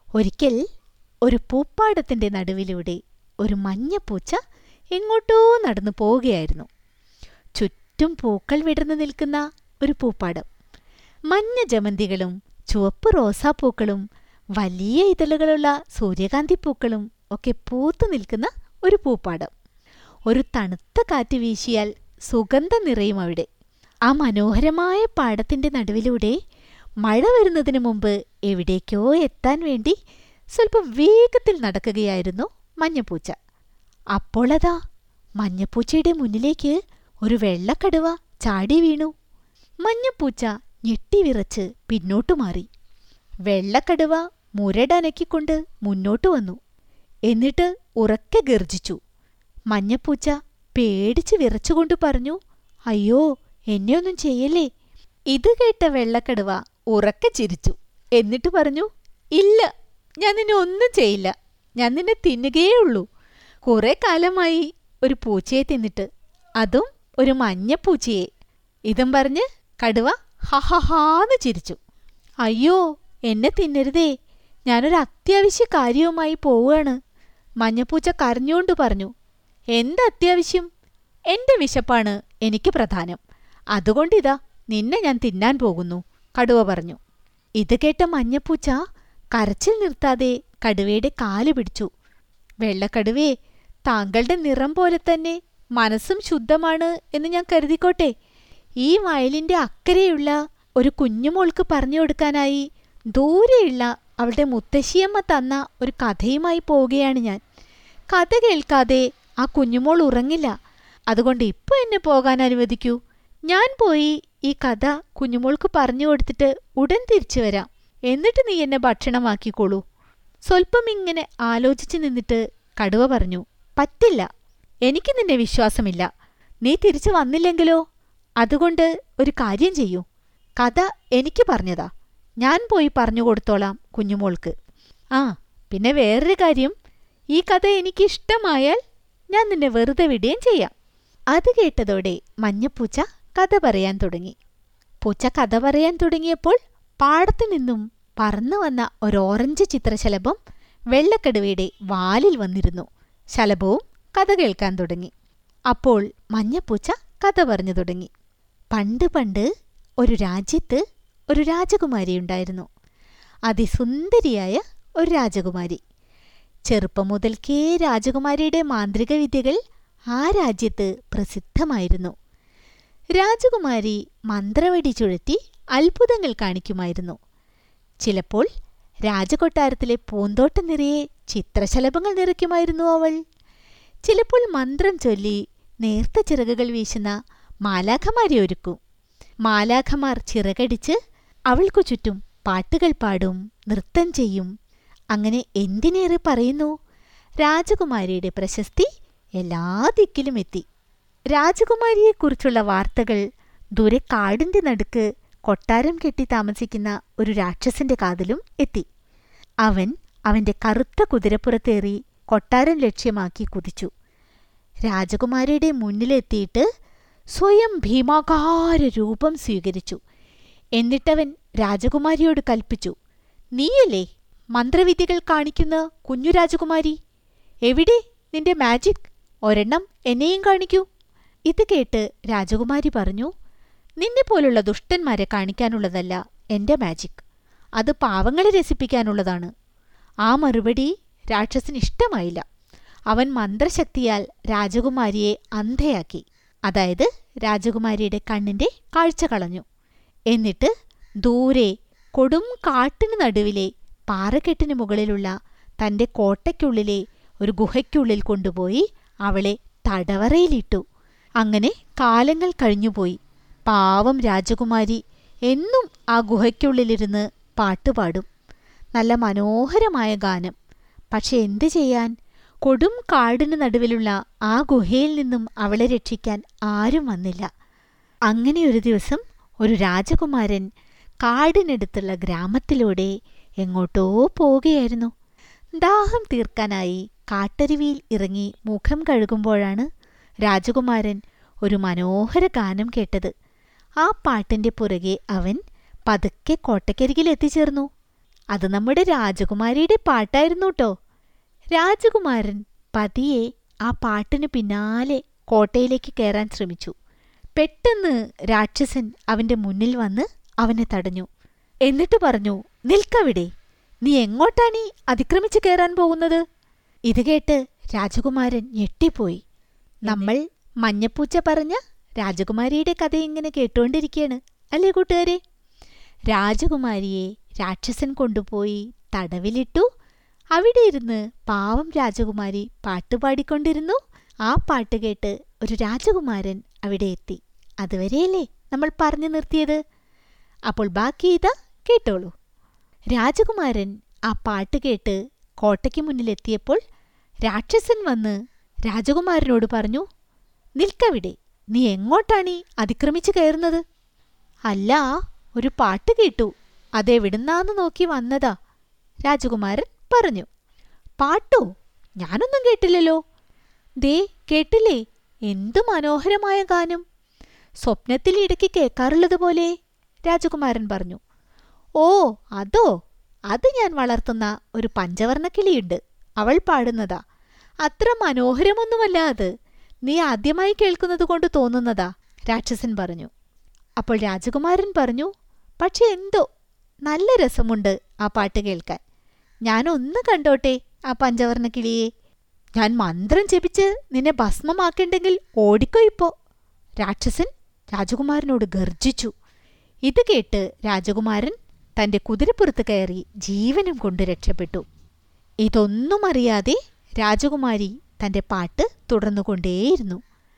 ഒരിക്കൽ ഒരു പൂപ്പാടത്തിന്റെ നടുവിലൂടെ ഒരു മഞ്ഞപ്പൂച്ച എങ്ങോട്ടോ നടന്നു പോവുകയായിരുന്നു ചുറ്റും പൂക്കൾ വിടർന്നു നിൽക്കുന്ന ഒരു പൂപ്പാടം മഞ്ഞ ജമന്തികളും ചുവപ്പ് റോസാപ്പൂക്കളും വലിയ ഇതളുകളുള്ള സൂര്യകാന്തി പൂക്കളും ഒക്കെ പൂത്തു നിൽക്കുന്ന ഒരു പൂപ്പാടം ഒരു തണുത്ത കാറ്റ് വീശിയാൽ സുഗന്ധം നിറയും അവിടെ ആ മനോഹരമായ പാടത്തിന്റെ നടുവിലൂടെ മഴ വരുന്നതിന് മുമ്പ് എവിടേക്കോ എത്താൻ വേണ്ടി സ്വല്പം വേഗത്തിൽ നടക്കുകയായിരുന്നു മഞ്ഞപ്പൂച്ച അപ്പോൾ അതാ മഞ്ഞപ്പൂച്ചയുടെ മുന്നിലേക്ക് ഒരു വെള്ളക്കടുവ ചാടി വീണു മഞ്ഞപ്പൂച്ച ഞെട്ടിവിറച്ച് പിന്നോട്ടു മാറി വെള്ളക്കടുവ മുരടനക്കിക്കൊണ്ട് മുന്നോട്ടു വന്നു എന്നിട്ട് ഉറക്കെ ഗർജിച്ചു മഞ്ഞപ്പൂച്ച പേടിച്ച് വിറച്ചുകൊണ്ട് പറഞ്ഞു അയ്യോ എന്നെ ഒന്നും ചെയ്യല്ലേ ഇത് കേട്ട വെള്ളക്കടുവ ഉറക്കെ ചിരിച്ചു എന്നിട്ട് പറഞ്ഞു ഇല്ല ഞാൻ നിന്നെ ഒന്നും ചെയ്യില്ല ഞാൻ നിന്നെ തിന്നുകയേ ഉള്ളൂ കുറെ കാലമായി ഒരു പൂച്ചയെ തിന്നിട്ട് അതും ഒരു മഞ്ഞപ്പൂച്ചയെ ഇതും പറഞ്ഞ് കടുവ ഹഹഹാന്ന് ചിരിച്ചു അയ്യോ എന്നെ തിന്നരുതേ ഞാനൊരു അത്യാവശ്യ കാര്യവുമായി പോവുകയാണ് മഞ്ഞപ്പൂച്ച കരഞ്ഞുകൊണ്ട് പറഞ്ഞു എന്ത് അത്യാവശ്യം എന്റെ വിശപ്പാണ് എനിക്ക് പ്രധാനം അതുകൊണ്ടിതാ നിന്നെ ഞാൻ തിന്നാൻ പോകുന്നു കടുവ പറഞ്ഞു ഇത് കേട്ട മഞ്ഞപ്പൂച്ച കരച്ചിൽ നിർത്താതെ കടുവയുടെ കാല് പിടിച്ചു വെള്ളക്കടുവേ താങ്കളുടെ നിറം പോലെ തന്നെ മനസ്സും ശുദ്ധമാണ് എന്ന് ഞാൻ കരുതിക്കോട്ടെ ഈ വയലിന്റെ അക്കരെയുള്ള ഒരു കുഞ്ഞുമോൾക്ക് പറഞ്ഞു കൊടുക്കാനായി ദൂരെയുള്ള അവളുടെ മുത്തശ്ശിയമ്മ തന്ന ഒരു കഥയുമായി പോവുകയാണ് ഞാൻ കഥ കേൾക്കാതെ ആ കുഞ്ഞുമോൾ ഉറങ്ങില്ല അതുകൊണ്ട് ഇപ്പൊ എന്നെ പോകാൻ അനുവദിക്കൂ ഞാൻ പോയി ഈ കഥ കുഞ്ഞുമോൾക്ക് പറഞ്ഞു കൊടുത്തിട്ട് ഉടൻ തിരിച്ചു വരാം എന്നിട്ട് നീ എന്നെ ഭക്ഷണമാക്കിക്കോളൂ സ്വല്പം ഇങ്ങനെ ആലോചിച്ചു നിന്നിട്ട് കടുവ പറഞ്ഞു പറ്റില്ല എനിക്ക് നിന്നെ വിശ്വാസമില്ല നീ തിരിച്ചു വന്നില്ലെങ്കിലോ അതുകൊണ്ട് ഒരു കാര്യം ചെയ്യൂ കഥ എനിക്ക് പറഞ്ഞതാ ഞാൻ പോയി പറഞ്ഞു കൊടുത്തോളാം കുഞ്ഞുമോൾക്ക് ആ പിന്നെ വേറൊരു കാര്യം ഈ കഥ എനിക്കിഷ്ടമായാൽ ഞാൻ നിന്നെ വെറുതെ വിടുകയും ചെയ്യാം അത് കേട്ടതോടെ മഞ്ഞപ്പൂച്ച കഥ പറയാൻ തുടങ്ങി പൂച്ച കഥ പറയാൻ തുടങ്ങിയപ്പോൾ പാടത്തു നിന്നും പറന്നു വന്ന ഒരു ഓറഞ്ച് ചിത്രശലഭം വെള്ളക്കടുവയുടെ വാലിൽ വന്നിരുന്നു ശലഭവും കഥ കേൾക്കാൻ തുടങ്ങി അപ്പോൾ മഞ്ഞപ്പൂച്ച കഥ പറഞ്ഞു തുടങ്ങി പണ്ട് പണ്ട് ഒരു രാജ്യത്ത് ഒരു രാജകുമാരിയുണ്ടായിരുന്നു അതിസുന്ദരിയായ ഒരു രാജകുമാരി ചെറുപ്പം മുതൽക്കേ രാജകുമാരിയുടെ മാന്ത്രിക വിദ്യകൾ ആ രാജ്യത്ത് പ്രസിദ്ധമായിരുന്നു രാജകുമാരി മന്ത്രവടി ചുഴറ്റി അത്ഭുതങ്ങൾ കാണിക്കുമായിരുന്നു ചിലപ്പോൾ രാജകൊട്ടാരത്തിലെ പൂന്തോട്ടം നിറയെ ചിത്രശലഭങ്ങൾ നിറയ്ക്കുമായിരുന്നു അവൾ ചിലപ്പോൾ മന്ത്രം ചൊല്ലി നേർത്ത ചിറകുകൾ വീശുന്ന മാലാഖമാരെ ഒരുക്കും മാലാഖമാർ ചിറകടിച്ച് അവൾക്കു ചുറ്റും പാട്ടുകൾ പാടും നൃത്തം ചെയ്യും അങ്ങനെ എന്തിനേറെ പറയുന്നു രാജകുമാരിയുടെ പ്രശസ്തി എല്ലാ ദിക്കിലും എത്തി രാജകുമാരിയെക്കുറിച്ചുള്ള വാർത്തകൾ ദൂരെ കാടിന്റെ നടുക്ക് കൊട്ടാരം കെട്ടി താമസിക്കുന്ന ഒരു രാക്ഷസന്റെ കാതിലും എത്തി അവൻ അവന്റെ കറുത്ത കുതിരപ്പുറത്തേറി കൊട്ടാരം ലക്ഷ്യമാക്കി കുതിച്ചു രാജകുമാരിയുടെ മുന്നിലെത്തിയിട്ട് സ്വയം ഭീമാകാര രൂപം സ്വീകരിച്ചു എന്നിട്ടവൻ രാജകുമാരിയോട് കൽപ്പിച്ചു നീയല്ലേ മന്ത്രവിദ്യകൾ കാണിക്കുന്ന കുഞ്ഞു രാജകുമാരി എവിടെ നിന്റെ മാജിക് ഒരെണ്ണം എന്നെയും കാണിക്കൂ ഇത് കേട്ട് രാജകുമാരി പറഞ്ഞു നിന്നെ പോലുള്ള ദുഷ്ടന്മാരെ കാണിക്കാനുള്ളതല്ല എന്റെ മാജിക് അത് പാവങ്ങളെ രസിപ്പിക്കാനുള്ളതാണ് ആ മറുപടി രാക്ഷസന് ഇഷ്ടമായില്ല അവൻ മന്ത്രശക്തിയാൽ രാജകുമാരിയെ അന്ധയാക്കി അതായത് രാജകുമാരിയുടെ കണ്ണിന്റെ കാഴ്ച കളഞ്ഞു എന്നിട്ട് ദൂരെ കൊടും കാട്ടിനു നടുവിലെ പാറക്കെട്ടിനു മുകളിലുള്ള തന്റെ കോട്ടയ്ക്കുള്ളിലെ ഒരു ഗുഹയ്ക്കുള്ളിൽ കൊണ്ടുപോയി അവളെ തടവറയിലിട്ടു അങ്ങനെ കാലങ്ങൾ കഴിഞ്ഞുപോയി പാവം രാജകുമാരി എന്നും ആ ഗുഹയ്ക്കുള്ളിലിരുന്ന് പാട്ടുപാടും നല്ല മനോഹരമായ ഗാനം പക്ഷെ എന്തു ചെയ്യാൻ കൊടും കാടിനു നടുവിലുള്ള ആ ഗുഹയിൽ നിന്നും അവളെ രക്ഷിക്കാൻ ആരും വന്നില്ല അങ്ങനെ ഒരു ദിവസം ഒരു രാജകുമാരൻ കാടിനടുത്തുള്ള ഗ്രാമത്തിലൂടെ എങ്ങോട്ടോ പോവുകയായിരുന്നു ദാഹം തീർക്കാനായി കാട്ടരുവിയിൽ ഇറങ്ങി മുഖം കഴുകുമ്പോഴാണ് രാജകുമാരൻ ഒരു മനോഹര ഗാനം കേട്ടത് ആ പാട്ടിന്റെ പുറകെ അവൻ പതുക്കെ കോട്ടയ്ക്കരികിൽ എത്തിച്ചേർന്നു അത് നമ്മുടെ രാജകുമാരിയുടെ പാട്ടായിരുന്നു കേട്ടോ രാജകുമാരൻ പതിയെ ആ പാട്ടിന് പിന്നാലെ കോട്ടയിലേക്ക് കയറാൻ ശ്രമിച്ചു പെട്ടെന്ന് രാക്ഷസൻ അവന്റെ മുന്നിൽ വന്ന് അവനെ തടഞ്ഞു എന്നിട്ട് പറഞ്ഞു നിൽക്കവിടെ നീ എങ്ങോട്ടാണീ അതിക്രമിച്ച് കയറാൻ പോകുന്നത് ഇത് കേട്ട് രാജകുമാരൻ ഞെട്ടിപ്പോയി നമ്മൾ മഞ്ഞപ്പൂച്ച പറഞ്ഞ രാജകുമാരിയുടെ കഥ ഇങ്ങനെ കേട്ടുകൊണ്ടിരിക്കുകയാണ് അല്ലേ കൂട്ടുകാരെ രാജകുമാരിയെ രാക്ഷസൻ കൊണ്ടുപോയി തടവിലിട്ടു അവിടെ ഇരുന്ന് പാവം രാജകുമാരി പാട്ടുപാടിക്കൊണ്ടിരുന്നു ആ പാട്ട് കേട്ട് ഒരു രാജകുമാരൻ അവിടെ എത്തി അതുവരെയല്ലേ നമ്മൾ പറഞ്ഞു നിർത്തിയത് അപ്പോൾ ബാക്കി ഇതാ കേട്ടോളൂ രാജകുമാരൻ ആ പാട്ട് കേട്ട് കോട്ടയ്ക്ക് മുന്നിലെത്തിയപ്പോൾ രാക്ഷസൻ വന്ന് രാജകുമാരനോട് പറഞ്ഞു നിൽക്കവിടെ നീ എങ്ങോട്ടാണീ അതിക്രമിച്ചു കയറുന്നത് അല്ല ഒരു പാട്ട് കേട്ടു അതെവിടുന്നാന്ന് നോക്കി വന്നതാ രാജകുമാരൻ പറഞ്ഞു പാട്ടോ ഞാനൊന്നും കേട്ടില്ലല്ലോ ദേ കേട്ടില്ലേ എന്തു മനോഹരമായ ഗാനം സ്വപ്നത്തിൽ ഇടയ്ക്ക് കേൾക്കാറുള്ളത് പോലെ രാജകുമാരൻ പറഞ്ഞു ഓ അതോ അത് ഞാൻ വളർത്തുന്ന ഒരു പഞ്ചവർണ്ണക്കിളിയുണ്ട് അവൾ പാടുന്നതാ അത്ര മനോഹരമൊന്നുമല്ല അത് നീ ആദ്യമായി കേൾക്കുന്നത് കൊണ്ട് തോന്നുന്നതാ രാക്ഷസൻ പറഞ്ഞു അപ്പോൾ രാജകുമാരൻ പറഞ്ഞു പക്ഷെ എന്തോ നല്ല രസമുണ്ട് ആ പാട്ട് കേൾക്കാൻ ഞാനൊന്ന് കണ്ടോട്ടെ ആ പഞ്ചവർണ്ണക്കിളിയെ ഞാൻ മന്ത്രം ജപിച്ച് നിന്നെ ഭസ്മമാക്കണ്ടെങ്കിൽ ഓടിക്കോ ഇപ്പോ രാക്ഷസൻ രാജകുമാരനോട് ഗർജിച്ചു ഇത് കേട്ട് രാജകുമാരൻ തന്റെ കുതിരപ്പുറത്ത് കയറി ജീവനും കൊണ്ട് രക്ഷപ്പെട്ടു ഇതൊന്നും അറിയാതെ രാജകുമാരി തന്റെ പാട്ട് തുടർന്നുകൊണ്ടേയിരുന്നു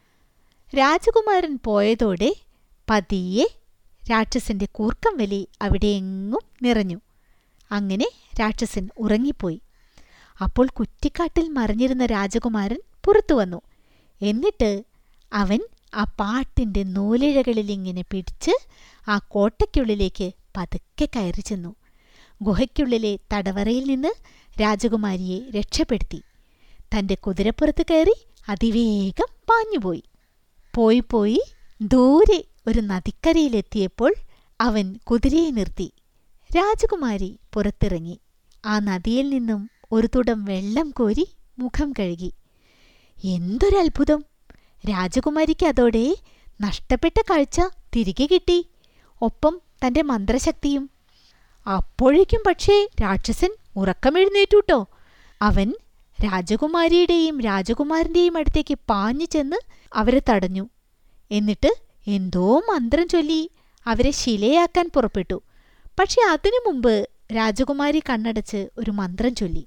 രാജകുമാരൻ പോയതോടെ പതിയെ രാക്ഷസന്റെ കൂർക്കം വലി അവിടെയെങ്ങും നിറഞ്ഞു അങ്ങനെ രാക്ഷസൻ ഉറങ്ങിപ്പോയി അപ്പോൾ കുറ്റിക്കാട്ടിൽ മറിഞ്ഞിരുന്ന രാജകുമാരൻ പുറത്തു വന്നു എന്നിട്ട് അവൻ ആ പാട്ടിന്റെ നൂലിഴകളിൽ ഇങ്ങനെ പിടിച്ച് ആ കോട്ടയ്ക്കുള്ളിലേക്ക് പതുക്കെ കയറി ചെന്നു ഗുഹയ്ക്കുള്ളിലെ തടവറയിൽ നിന്ന് രാജകുമാരിയെ രക്ഷപ്പെടുത്തി തന്റെ കുതിരപ്പുറത്ത് കയറി അതിവേഗം പാഞ്ഞുപോയി പോയി പോയി ദൂരെ ഒരു നദിക്കരയിലെത്തിയപ്പോൾ അവൻ കുതിരയെ നിർത്തി രാജകുമാരി പുറത്തിറങ്ങി ആ നദിയിൽ നിന്നും ഒരു തുടം വെള്ളം കോരി മുഖം കഴുകി എന്തൊരത്ഭുതം രാജകുമാരിക്ക് അതോടെ നഷ്ടപ്പെട്ട കാഴ്ച തിരികെ കിട്ടി ഒപ്പം തന്റെ മന്ത്രശക്തിയും അപ്പോഴേക്കും പക്ഷേ രാക്ഷസൻ ഉറക്കമെഴുന്നേറ്റുട്ടോ അവൻ രാജകുമാരിയുടെയും രാജകുമാരന്റെയും അടുത്തേക്ക് പാഞ്ഞു ചെന്ന് അവരെ തടഞ്ഞു എന്നിട്ട് എന്തോ മന്ത്രം ചൊല്ലി അവരെ ശിലയാക്കാൻ പുറപ്പെട്ടു പക്ഷെ അതിനു മുമ്പ് രാജകുമാരി കണ്ണടച്ച് ഒരു മന്ത്രം ചൊല്ലി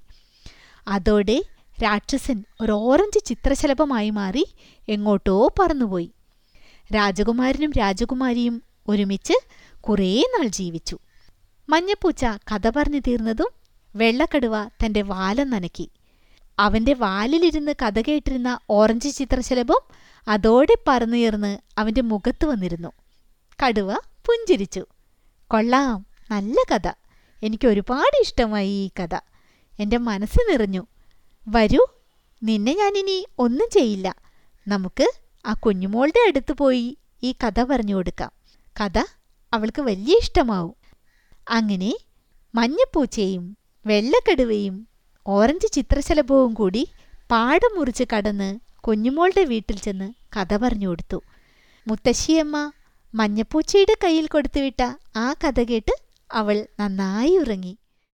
അതോടെ രാക്ഷസൻ ഒരു ഓറഞ്ച് ചിത്രശലഭമായി മാറി എങ്ങോട്ടോ പറന്നുപോയി രാജകുമാരനും രാജകുമാരിയും ഒരുമിച്ച് കുറേ നാൾ ജീവിച്ചു മഞ്ഞപ്പൂച്ച കഥ പറഞ്ഞു തീർന്നതും വെള്ളക്കടുവ തന്റെ വാലം നനക്കി അവന്റെ വാലിലിരുന്ന് കഥ കേട്ടിരുന്ന ഓറഞ്ച് ചിത്രശലഭം അതോടെ പറന്നുയർന്ന് അവന്റെ മുഖത്ത് വന്നിരുന്നു കടുവ പുഞ്ചിരിച്ചു കൊള്ളാം നല്ല കഥ എനിക്ക് ഒരുപാട് ഇഷ്ടമായി ഈ കഥ എൻ്റെ മനസ്സ് നിറഞ്ഞു വരൂ നിന്നെ ഞാനിനി ഒന്നും ചെയ്യില്ല നമുക്ക് ആ കുഞ്ഞുമോളുടെ അടുത്ത് പോയി ഈ കഥ പറഞ്ഞു കൊടുക്കാം കഥ അവൾക്ക് വലിയ ഇഷ്ടമാവും അങ്ങനെ മഞ്ഞപ്പൂച്ചയും വെള്ളക്കടുവയും ഓറഞ്ച് ചിത്രശലഭവും കൂടി പാടം മുറിച്ച് കടന്ന് കുഞ്ഞുമോളുടെ വീട്ടിൽ ചെന്ന് കഥ പറഞ്ഞു കൊടുത്തു മുത്തശ്ശിയമ്മ മഞ്ഞപ്പൂച്ചയുടെ കയ്യിൽ കൊടുത്തുവിട്ട ആ കഥ കേട്ട് അവൾ നന്നായി ഉറങ്ങി